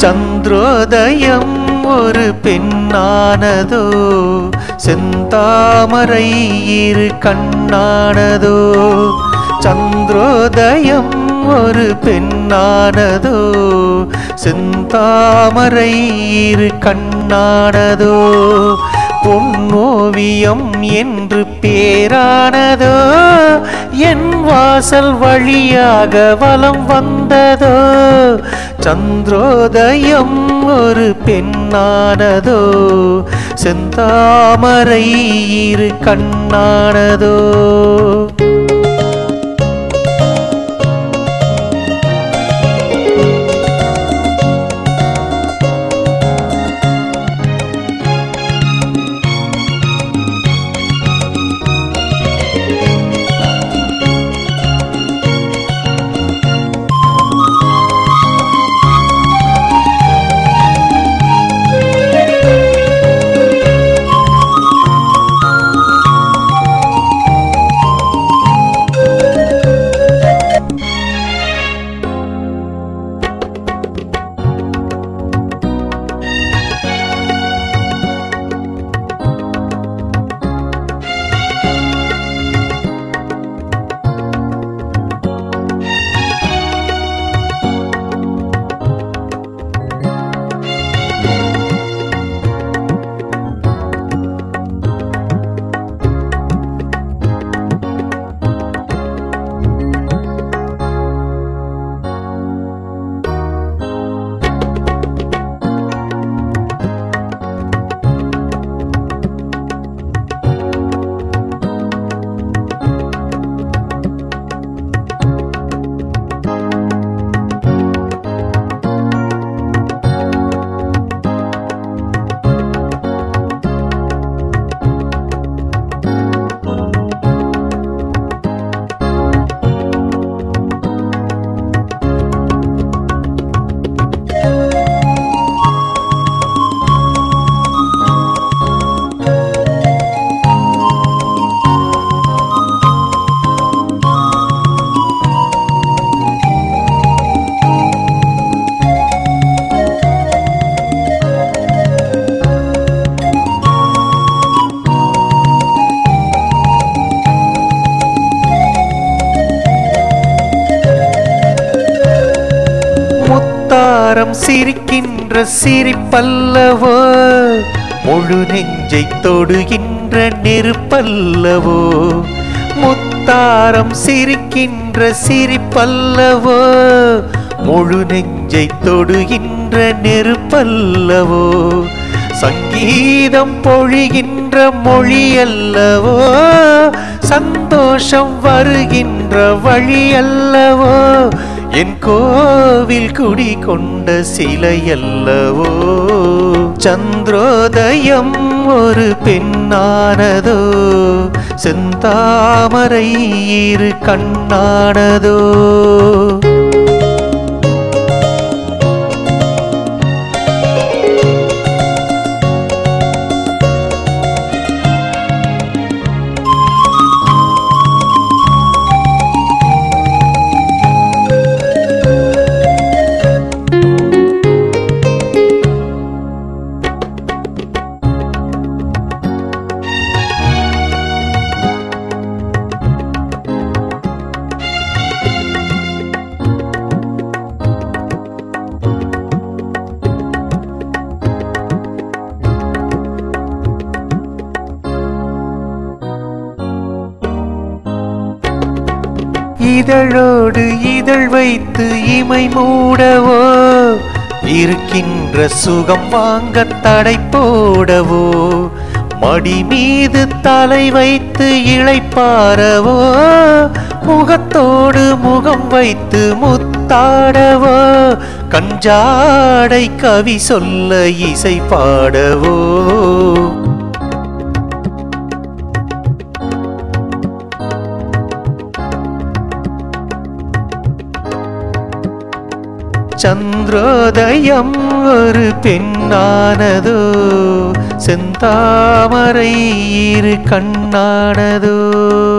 சந்திரோதயம் ஒரு பெண்ணானதோ செந்தாமரை இரு கண்ணானதோ சந்திரோதயம் ஒரு பெண்ணானதோ செந்தாமரை இரு கண்ணானதோ பொன்னோவியம் என்று பேரானதோ என் வாசல் வழியாக வலம் வந்ததோ சந்திரோதயம் ஒரு பெண்ணானதோ செந்தாமரை இரு கண்ணானதோ முத்தாரம் சிரிக்கின்ற சிரிப்பல்லவோ முழு நெஞ்சை தொடுகின்ற நெருப்பல்லவோ முத்தாரம் சிரிக்கின்ற சிரிப்பல்லவோ முழு நெஞ்சை தொடுகின்ற நெருப்பல்லவோ சங்கீதம் பொழிகின்ற மொழியல்லவோ சந்தோஷம் வருகின்ற வழியல்லவோ என் கோவில் குடி கொண்ட சிலையல்லவோ சந்திரோதயம் ஒரு பெண்ணானதோ செந்தாமரை இரு கண்ணானதோ இதழோடு இதழ் வைத்து இமை மூடவோ இருக்கின்ற சுகம் வாங்க தடை போடவோ மடி மீது தலை வைத்து இளைப்பாரவோ முகத்தோடு முகம் வைத்து முத்தாடவோ கஞ்சாடை கவி சொல்ல இசை பாடவோ சந்திரோதயம் ஒரு பெண்ணானதோ செந்தாமரை இரு கண்ணானதோ